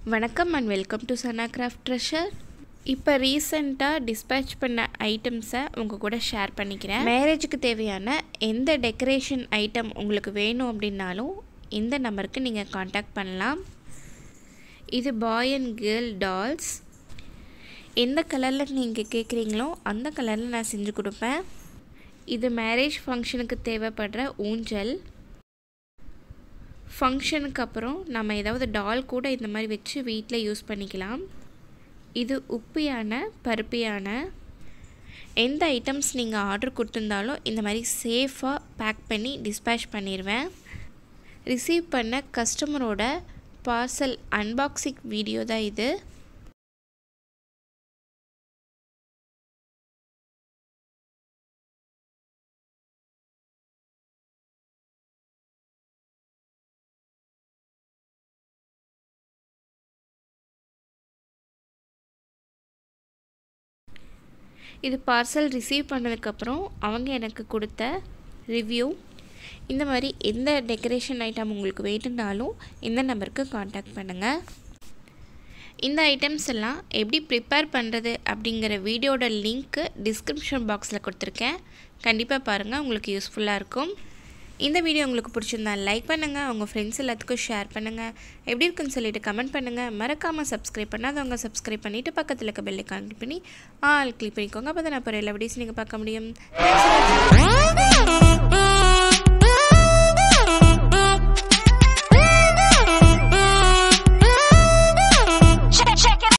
வணக்கம் and welcome to Sana craft treasure இப்போ ரீசெண்டாக டிஸ்பேச் பண்ண ஐட்டம்ஸை உங்கள் கூட ஷேர் பண்ணிக்கிறேன் மேரேஜுக்கு தேவையான எந்த டெக்கரேஷன் ஐட்டம் உங்களுக்கு வேணும் அப்படின்னாலும் இந்த நம்பருக்கு நீங்கள் காண்டாக்ட் பண்ணலாம் இது பாய் அண்ட் கேர்ள் டால்ஸ் எந்த கலரில் நீங்கள் கேட்குறீங்களோ அந்த கலரில் நான் செஞ்சு கொடுப்பேன் இது மேரேஜ் ஃபங்க்ஷனுக்கு தேவைப்படுற ஊஞ்சல் ஃபங்க்ஷனுக்கு அப்புறம் நம்ம ஏதாவது டால் கூட இந்த மாதிரி வச்சு வீட்டில் யூஸ் பண்ணிக்கலாம் இது உப்பு யானை பருப்பு யானை எந்த ஐட்டம்ஸ் நீங்கள் ஆர்டர் கொடுத்துருந்தாலும் இந்த மாதிரி சேஃபாக பேக் பண்ணி டிஸ்பேச் பண்ணிடுவேன் ரிசீவ் பண்ண கஸ்டமரோட பார்சல் அன்பாக்சிங் வீடியோ தான் இது இது பார்சல் ரிசீவ் பண்ணதுக்கப்புறம் அவங்க எனக்கு கொடுத்த ரிவ்யூ இந்த மாதிரி எந்த டெக்கரேஷன் ஐட்டம் உங்களுக்கு வேணும்னாலும் இந்த நம்பருக்கு காண்டாக்ட் பண்ணுங்கள் இந்த ஐட்டம்ஸ் எல்லாம் எப்படி ப்ரிப்பேர் பண்ணுறது அப்படிங்கிற வீடியோட லிங்க்கு டிஸ்கிரிப்ஷன் பாக்ஸில் கொடுத்துருக்கேன் கண்டிப்பாக பாருங்கள் உங்களுக்கு யூஸ்ஃபுல்லாக இருக்கும் இந்த வீடியோ உங்களுக்கு பிடிச்சிருந்தா லைக் பண்ணுங்கள் உங்கள் ஃப்ரெண்ட்ஸ் எல்லாத்துக்கும் ஷேர் பண்ணுங்கள் எப்படி இருக்குன்னு சொல்லிட்டு கமெண்ட் பண்ணுங்கள் மறக்காமல் சப்ஸ்கிரைப் பண்ணாதவங்க சப்ஸ்கிரைப் பண்ணிவிட்டு பக்கத்தில் இருக்க பெல்லை கிளிக் பண்ணி ஆல் கிளிக் பண்ணிக்கோங்க அப்போ தான் நான் இப்போ எல்லா வீடியோஸ் நீங்கள் பார்க்க முடியும் Thanks for watching.